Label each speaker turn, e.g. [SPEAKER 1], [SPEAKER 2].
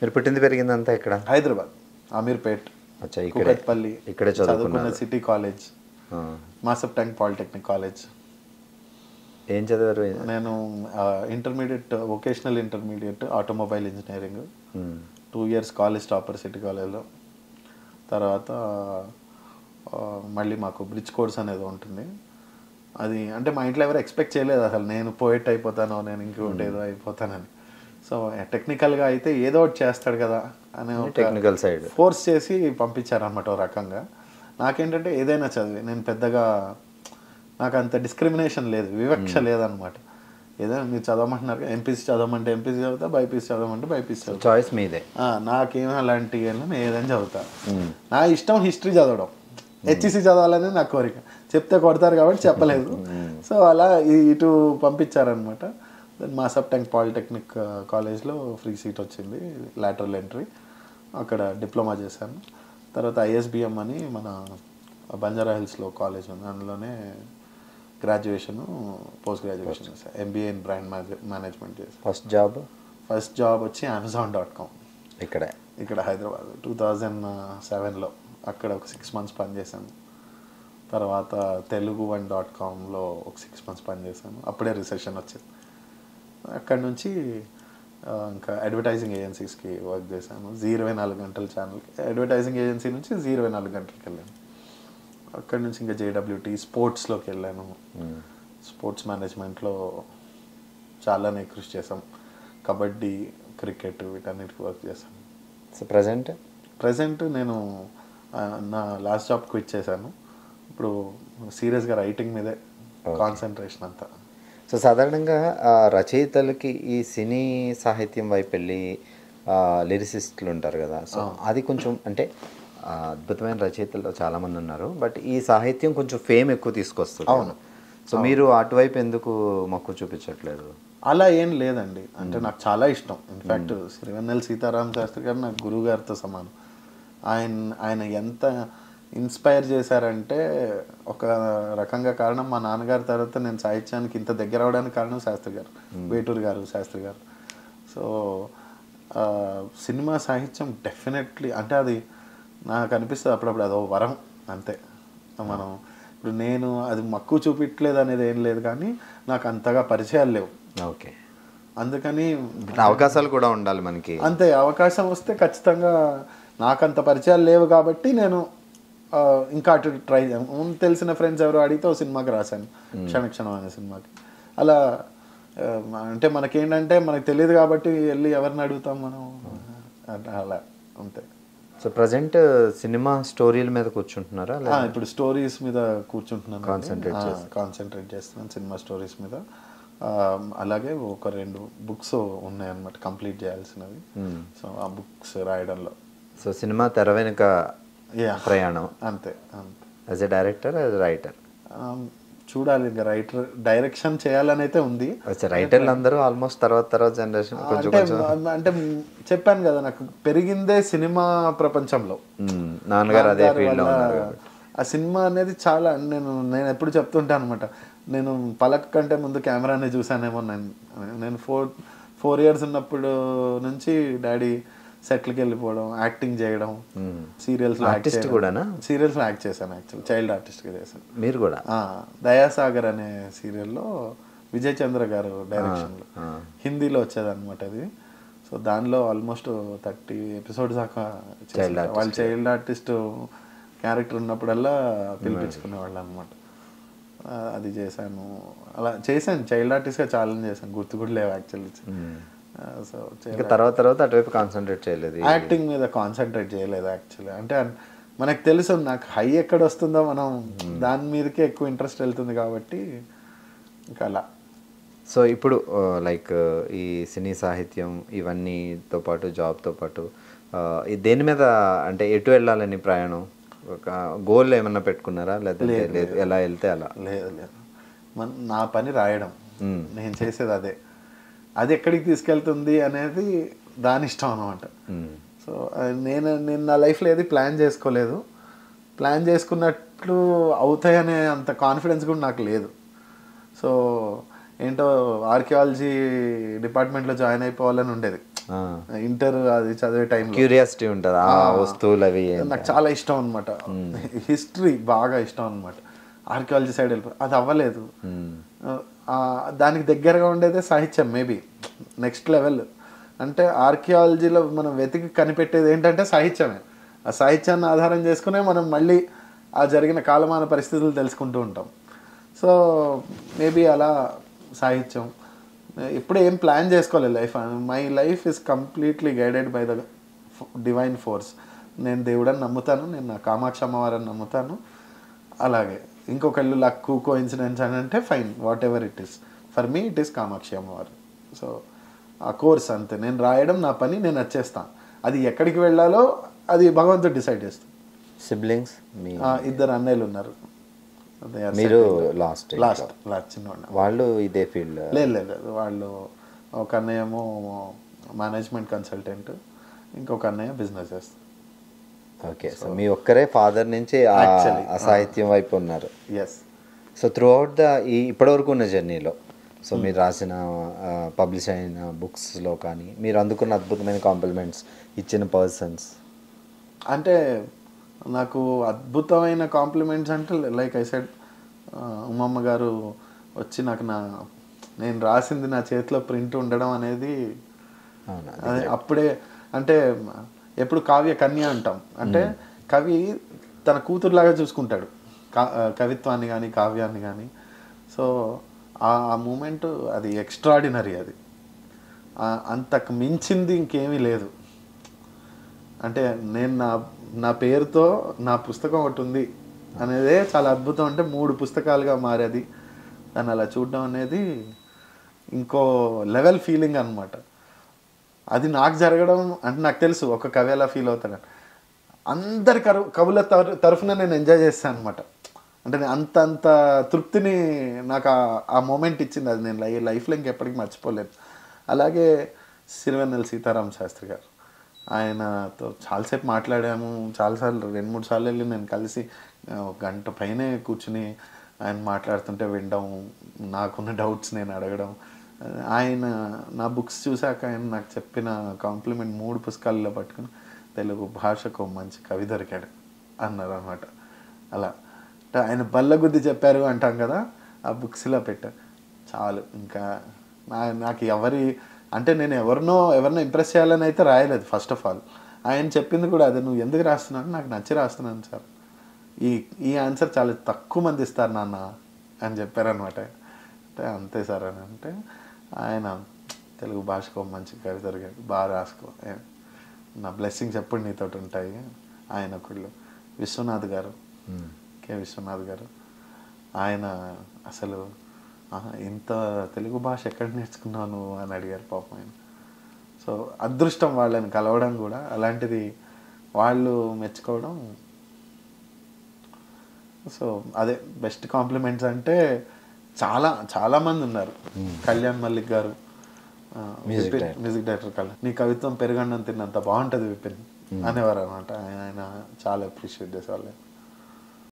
[SPEAKER 1] మీరు పుట్టింది పెరిగిందంతా ఇక్కడ
[SPEAKER 2] హైదరాబాద్ అమీర్పేట్
[SPEAKER 1] అచ్చా ఇక్కడే
[SPEAKER 2] కుకట్పల్లి
[SPEAKER 1] ఇక్కడే
[SPEAKER 2] చదువుకున్న
[SPEAKER 1] చదువుకున్నారు
[SPEAKER 2] సిటీ కాలేజ్
[SPEAKER 1] ఆ.
[SPEAKER 2] మాసప్ ట్యాంక్ పాలిటెక్నిక్ కాలేజ్
[SPEAKER 1] ఏం చదివారు
[SPEAKER 2] నేను intermediate vocational intermediate automobile engineering
[SPEAKER 1] మ్మ్.
[SPEAKER 2] Two years college topper city కాలేజ్లో తర్వాత ఆ, మళ్ళీ మాకు బ్రిడ్జ్ కోర్స్ అనేది ఉంటుంది అది అంటే మా ఇంట్లో ఎవరు ఎక్స్పెక్ట్ చేయలేదు అసలు నేను పోయిట్ అయిపోతానో నేను ఇంకోటి ఏదో అయిపోతానని సో టెక్నికల్గా అయితే ఏదో ఒకటి చేస్తాడు కదా అనే ఒక
[SPEAKER 1] టెక్నికల్ సైడ్
[SPEAKER 2] ఫోర్స్ చేసి పంపించారనమాట ఓ రకంగా నాకేంటంటే ఏదైనా చదివి నేను పెద్దగా నాకు అంత డిస్క్రిమినేషన్ లేదు వివక్ష లేదనమాట ఏదైనా మీరు చదవమంటున్నారు ఎంపీసీ చదవమంటే ఎంపీసీ చదువుతా బైపీసీ చదవమంటే బైపీసీ చదువుతా
[SPEAKER 1] చాయిస్ మీదే
[SPEAKER 2] ఆ, నాకేం అలాంటి నేను ఏదైనా చదువుతా నా ఇష్టం హిస్టరీ చదవడం హెచ్ఈసి చదవాలని నా కోరిక చెప్తే కొడతారు కాబట్టి చెప్పలేదు సో అలా ఈ- ఇటు పంపించారనమాట దెన్ మా సబ్టెంక్ పాలిటెక్నిక్ కాలేజ్లో ఫ్రీ సీట్ వచ్చింది లాటరల్ ఎంట్రీ అక్కడ డిప్లొమా చేశాను తర్వాత ఐఎస్బిఎం అని మన బంజారా హిల్స్లో కాలేజ్ ఉంది అందులోనే గ్రాడ్యుయేషన్ పోస్ట్ గ్రాడ్యుయేషన్ చేశాను ఎంబీఏ ఇన్ బ్రాండ్ మేనేజ్మెంట్ చేశాను
[SPEAKER 1] ఫస్ట్ జాబ్
[SPEAKER 2] ఫస్ట్ జాబ్ వచ్చి అమెజాన్ డాట్ కామ్
[SPEAKER 1] ఇక్కడే
[SPEAKER 2] ఇక్కడ హైదరాబాద్ టూ థౌజండ్ సెవెన్లో అక్కడ ఒక సిక్స్ మంత్స్ పనిచేశాను తర్వాత తెలుగు వన్ డాట్ కామ్లో ఒక సిక్స్ మంత్స్ పనిచేశాను అప్పుడే రిసెషన్ వచ్చింది అక్కడ నుంచి ఆ, ఇంకా అడ్వర్టైజింగ్ ఏజెన్సీస్కి వర్క్ చేశాను జీ ఇరవై నాలుగు గంటల ఛానల్కి అడ్వర్టైజింగ్ ఏజెన్సీ నుంచి జీ ఇరవై నాలుగు గంటలకి వెళ్ళాను అక్కడ నుంచి ఇంకా జేడబ్ల్యూటీ స్పోర్ట్స్లోకి వెళ్ళాను స్పోర్ట్స్ మేనేజ్మెంట్లో చాలానే కృషి చేసాం కబడ్డీ క్రికెట్ వీటన్నిటికి వర్క్ చేశాను
[SPEAKER 1] సో ప్రజెంట్
[SPEAKER 2] ప్రజెంట్ నేను ఆ, నా లాస్ట్ జాబ్ క్విట్ చేశాను ఇప్పుడు సీరియస్గా రైటింగ్ మీదే కాన్సన్ట్రేషన్ అంతా
[SPEAKER 1] సో సాధారణంగా ఆ, రచయితలకి ఈ సినీ సాహిత్యం వైపు వెళ్ళి లిరిసిస్టులు ఉంటారు కదా సో అది కొంచెం అంటే ఆ, అద్భుతమైన రచయితలు చాలామంది ఉన్నారు బట్ ఈ సాహిత్యం కొంచెం ఫేమ్ ఎక్కువ తీసుకొస్తుంది
[SPEAKER 2] అవును.
[SPEAKER 1] సో మీరు అటువైపు ఎందుకు మక్కువ చూపించట్లేదు
[SPEAKER 2] అలా ఏం లేదండి అంటే నాకు చాలా ఇష్టం ఇన్ఫ్యాక్ట్ శ్రీవెన్నెల సీతారామ శాస్త్రి గారు నాకు గురువు గారితో సమానం ఆయన ఆయన ఎంత ఇన్స్పైర్ చేశారంటే ఒక రకంగా కారణం మా నాన్నగారి తర్వాత నేను సాహిత్యానికి ఇంత దగ్గర అవడానికి కారణం శాస్త్రి గారు వేటూరు గారు శాస్త్రి గారు సో ఆ, సినిమా సాహిత్యం డెఫినెట్లీ అంటే అది నాకు అనిపిస్తుంది అప్పుడప్పుడు అదో వరం అంతే మనం ఇప్పుడు నేను అది మక్కువ చూపించలేదు అనేది ఏం లేదు కానీ నాకు అంతగా పరిచయాలు లేవు
[SPEAKER 1] ఓకే
[SPEAKER 2] అందుకని
[SPEAKER 1] అవకాశాలు కూడా ఉండాలి మనకి
[SPEAKER 2] అంతే అవకాశం వస్తే ఖచ్చితంగా నాకంత పరిచయాలు లేవు కాబట్టి నేను ఆ, ఇంకా అటు ట్రై తెలిసిన ఫ్రెండ్స్ ఎవరు అడిగితే ఓ సినిమాకి రాశాను క్షణ క్షణం అనే సినిమాకి అలా ఆ, అంటే మనకేంటంటే మనకు తెలియదు కాబట్టి వెళ్ళి ఎవరిని అడుగుతాం మనం అట్లా- అలా అంతే
[SPEAKER 1] సో ప్రజెంట్ సినిమా స్టోరీల మీద కూర్చుంటున్నారా
[SPEAKER 2] ఆ, ఇప్పుడు స్టోరీస్ మీద కూర్చుంటున్నాను
[SPEAKER 1] Concentrate
[SPEAKER 2] కాన్సన్ట్రేట్ చేస్తున్నాను సినిమా స్టోరీస్ మీద ఆ, అలాగే ఒక రెండు బుక్స్ ఉన్నాయి అనమాట కంప్లీట్ చేయాల్సినవి సో ఆ బుక్స్ రాయడంలో
[SPEAKER 1] సో సినిమా తెర వెనుక
[SPEAKER 2] యా
[SPEAKER 1] ప్రయాణం
[SPEAKER 2] అంతే అంతే
[SPEAKER 1] as a director as writer
[SPEAKER 2] ఆ, చూడాలి ఇంకా రైటర్ డైరెక్షన్ చేయాలని అయితే ఉంది
[SPEAKER 1] వచ్చే రైటర్లు అందరూ ఆల్మోస్ట్ తర్వాత తర్వాత జనరేషన్ కొంచెం
[SPEAKER 2] అంటే
[SPEAKER 1] కొంచెం
[SPEAKER 2] అంటే చెప్పాను కదా నాకు పెరిగిందే సినిమా ప్రపంచంలో
[SPEAKER 1] మ్మ్. నాన్నగారు అదే
[SPEAKER 2] నాన్నగారి
[SPEAKER 1] ఫీల్డ్ లో
[SPEAKER 2] వల్ల
[SPEAKER 1] ఉన్నారు కాబట్టి.
[SPEAKER 2] ఆ సినిమా అనేది చాలా నేను నేను ఎప్పుడు చెప్తుంటాను అనమాట నేను పలక్ కంటే ముందు కెమెరానే చూసానేమో నేను నేను ఫోర్ ఫోర్ ఇయర్స్ ఉన్నప్పుడు నుంచి డాడీ సెటిల్కి వెళ్ళిపోవడం యాక్టింగ్ చేయడం సీరియల్స్
[SPEAKER 1] Artist కూడానా?
[SPEAKER 2] సీరియల్స్ లో యాక్ట్ చేశాను యాక్చువల్ చైల్డ్ ఆర్టిస్ట్గా చేశాను
[SPEAKER 1] మీరు కూడా
[SPEAKER 2] ఆ, దయాసాగర్ అనే సీరియల్లో విజయ్ చంద్ర గారు డైరెక్షన్లో
[SPEAKER 1] ఆ.
[SPEAKER 2] హిందీలో వచ్చేదన్నమాట అది సో దానిలో ఆల్మోస్ట్ థర్టీ ఎపిసోడ్స్ దాకా చేశాను.
[SPEAKER 1] artist.
[SPEAKER 2] వాళ్ళు చైల్డ్ ఆర్టిస్ట్ క్యారెక్టర్ ఉన్నప్పుడల్లా పిలిపించుకునేవాళ్ళు అనమాట అది చేశాను అలా చేశాను చైల్డ్ ఆర్టిస్ట్గా చాలా చేశాను గుర్తు కూడా లేవు యాక్చువల్లీ సో
[SPEAKER 1] ఇంకా తర్వాత తర్వాత అటువైపు కాన్సన్ట్రేట్ చేయలేదు ఈ-
[SPEAKER 2] యాక్టింగ్ మీద కాన్సన్ట్రేట్ చేయలేదు యాక్చువల్లీ అంటే అన్- మనకు తెలుసు నాకు హై ఎక్కడ వస్తుందో మనం దాని మీదకే ఎక్కువ ఇంట్రెస్ట్ వెళ్తుంది కాబట్టి ఇంకా అలా
[SPEAKER 1] సో ఇప్పుడు లైక్ ఈ సినీ సాహిత్యం ఇవన్నీతో పాటు జాబ్తో పాటు ఆ, ఈ దేని మీద అంటే ఎటు వెళ్ళాలని ప్రయాణం ఒక గోల్ ఏమన్నా పెట్టుకున్నారా లేదంటే లేదు ఎలా వెళ్తే అలా
[SPEAKER 2] లేదు లేదు మన నా పని రాయడం
[SPEAKER 1] మ్మ్.
[SPEAKER 2] నేను చేసేది అదే అది ఎక్కడికి తీసుకెళ్తుంది అనేది దాని ఇష్టం అనమాట
[SPEAKER 1] మ్మ్.
[SPEAKER 2] సో అది నేను నేను నా లైఫ్లో ఏది ప్లాన్ చేసుకోలేదు ప్లాన్ చేసుకున్నట్లు అవుతాయనే అంత కాన్ఫిడెన్స్ కూడా నాకు లేదు సో ఏంటో ఆర్కియాలజీ డిపార్ట్మెంట్లో జాయిన్ అయిపోవాలని ఉండేది ఇంటర్ అది చదివే టైంలో
[SPEAKER 1] క్యూరియాసిటీ ఉంటుంది ఆ వస్తువులు అవి ఏంటి?
[SPEAKER 2] నాకు చాలా ఇష్టం అనమాట హిస్టరీ బాగా ఇష్టం అనమాట ఆర్కియాలజీ సైడ్ వెళ్ళిపో అది అవ్వలేదు ఆ, దానికి దగ్గరగా ఉండేదే సాహిత్యం మేబీ నెక్స్ట్ లెవెల్ అంటే ఆర్కియాలజీలో మనం వెతికి కనిపెట్టేది ఏంటంటే సాహిత్యమే ఆ సాహిత్యాన్ని ఆధారం చేసుకునే మనం మళ్ళీ ఆ జరిగిన కాలమాన పరిస్థితులు తెలుసుకుంటూ ఉంటాం సో మేబీ అలా సాహిత్యం ఇప్పుడు ఏం ప్లాన్ చేసుకోలేదు life my life is completely guided by the divine force నేను దేవుడని నమ్ముతాను నేను నా కామాక్షి అమ్మవారని నమ్ముతాను అలాగే ఇంకొకళ్ళు లక్కు కో ఇన్సిడెంట్స్ అని అంటే fine whatever it is for me it is Kamakshi అమ్మవారు సో ఆ కోర్స్ అంతే నేను రాయడం నా పని నేను వచ్చేస్తాను అది ఎక్కడికి వెళ్ళాలో అది భగవంతుడు డిసైడ్ చేస్తాను
[SPEAKER 1] సిబ్లింగ్స్ మీ
[SPEAKER 2] ఆ, ఇద్దరు అన్నయ్యలు ఉన్నారు They are
[SPEAKER 1] మీరు
[SPEAKER 2] settled.
[SPEAKER 1] లాస్ట్
[SPEAKER 2] లాస్ట్ లాస్ట్ చిన్నవాడిని
[SPEAKER 1] వాళ్ళు ఇదే ఫీల్డ్
[SPEAKER 2] లేదు లేదు లేదు. వాళ్ళు ఒక అన్నయ్య ఏమో మేనేజ్మెంట్ కన్సల్టెంట్ ఇంకొక అన్నయ్య బిజినెస్ చేస్తారు
[SPEAKER 1] ఓకే సో మీ ఒక్కరే ఫాదర్ నుంచి ఆ
[SPEAKER 2] Actually,
[SPEAKER 1] ఆ సాహిత్యం వైపు ఉన్నారు
[SPEAKER 2] yes
[SPEAKER 1] so throughout the ఈ ఇప్పటివరకు ఉన్న జర్నీలో సో మీరు రాసిన పబ్లిష్ అయిన బుక్స్లో కానీ మీరు అందుకున్న అద్భుతమైన కాంప్లిమెంట్స్ ఇచ్చిన పర్సన్స్
[SPEAKER 2] అంటే నాకు అద్భుతమైన కాంప్లిమెంట్స్ అంటే లైక్ ఐ సెడ్ ఉమ్మమ్మ గారు వచ్చి నాకు నా నేను రాసింది నా చేతిలో ప్రింట్ ఉండడం అనేది
[SPEAKER 1] అవునా
[SPEAKER 2] అదే అప్పుడే అంటే ఎప్పుడు కావ్య కన్య అంటాం అంటే కవి తన కూతురులాగా చూసుకుంటాడు కా- కవిత్వాన్ని కానీ కావ్యాన్ని కానీ సో ఆ మూమెంట్ అది ఎక్స్ట్రాడినరీ అది ఆ, అంతకు మించింది ఇంకేమీ లేదు అంటే నేను నా నా పేరుతో నా పుస్తకం ఒకటి ఉంది అనేదే చాలా అద్భుతం అంటే మూడు పుస్తకాలుగా మారేది దాన్ని అలా చూడడం అనేది ఇంకో లెవెల్ ఫీలింగ్ అన్నమాట అది నాకు జరగడం అంటే నాకు తెలుసు ఒక కవి ఎలా ఫీల్ అవుతాడని అందరి కరు కవుల తర- తరఫున నేను ఎంజాయ్ చేస్తాను అనమాట అంటే నేను అంత అంత తృప్తిని నాకు ఆ- ఆ మూమెంట్ ఇచ్చింది అది నేను లై లైఫ్లో ఇంకెప్పటికీ మర్చిపోలేదు అలాగే సిరివెన్నెల సీతారాం శాస్త్రి గారు ఆయనతో చాలాసేపు మాట్లాడాము చాలాసార్లు రెండు మూడు సార్లు వెళ్ళి నేను కలిసి ఆ, ఒక గంట పైనే కూర్చుని ఆయన మాట్లాడుతుంటే వినడం నాకున్న డౌట్స్ నేను అడగడం ఆయన నా బుక్స్ చూశాక ఆయన నాకు చెప్పిన కాంప్లిమెంట్ మూడు పుస్తకాల్లో పట్టుకుని తెలుగు భాషకు మంచి కవి దొరికాడు అన్నారు అనమాట అలా అంటే ఆయన బల్లగుద్ది చెప్పారు అంటాం కదా ఆ బుక్స్లో పెట్టారు చాలు ఇంకా నా నాకు ఎవరి అంటే నేను ఎవరినో ఎవరినో ఇంప్రెస్ చేయాలని అయితే రాయలేదు ఫస్ట్ ఆఫ్ ఆల్ ఆయన చెప్పింది కూడా అదే నువ్వు ఎందుకు రాస్తున్నావు నాకు నచ్చి రాస్తున్నాను సార్ ఈ ఈ ఆన్సర్ చాలా తక్కువ మంది ఇస్తారు నాన్న అని చెప్పారనమాట అంటే అంతే సార్ అని అంటే ఆయన తెలుగు భాషకు ఒక మంచి కవి దొరికాడు బాగా రాసుకో ఏ, నా బ్లెస్సింగ్స్ ఎప్పుడు నీతోటి ఉంటాయి ఆయన ఒకళ్ళు విశ్వనాథ్ గారు కె విశ్వనాథ్ గారు ఆయన అసలు "ఆహా, ఇంత తెలుగు భాష ఎక్కడ నేర్చుకున్నావు నువ్వు అని అడిగారు పాపం ఆయన సో అదృష్టం వాళ్ళని కలవడం కూడా అలాంటిది వాళ్ళు మెచ్చుకోవడం సో అదే బెస్ట్ కాంప్లిమెంట్స్ అంటే చాలా చాలా మంది ఉన్నారు కళ్యాణ్ మల్లిక్ గారు ఆ,
[SPEAKER 1] Music
[SPEAKER 2] Vipin-
[SPEAKER 1] director.
[SPEAKER 2] Music director Kalyan నీ కవిత్వం పెరగండం తిన్నంత బాగుంటుంది విపిన్ అనేవారు అనమాట ఆయన చాలా అప్రిషియేట్ చేసేవాళ్ళు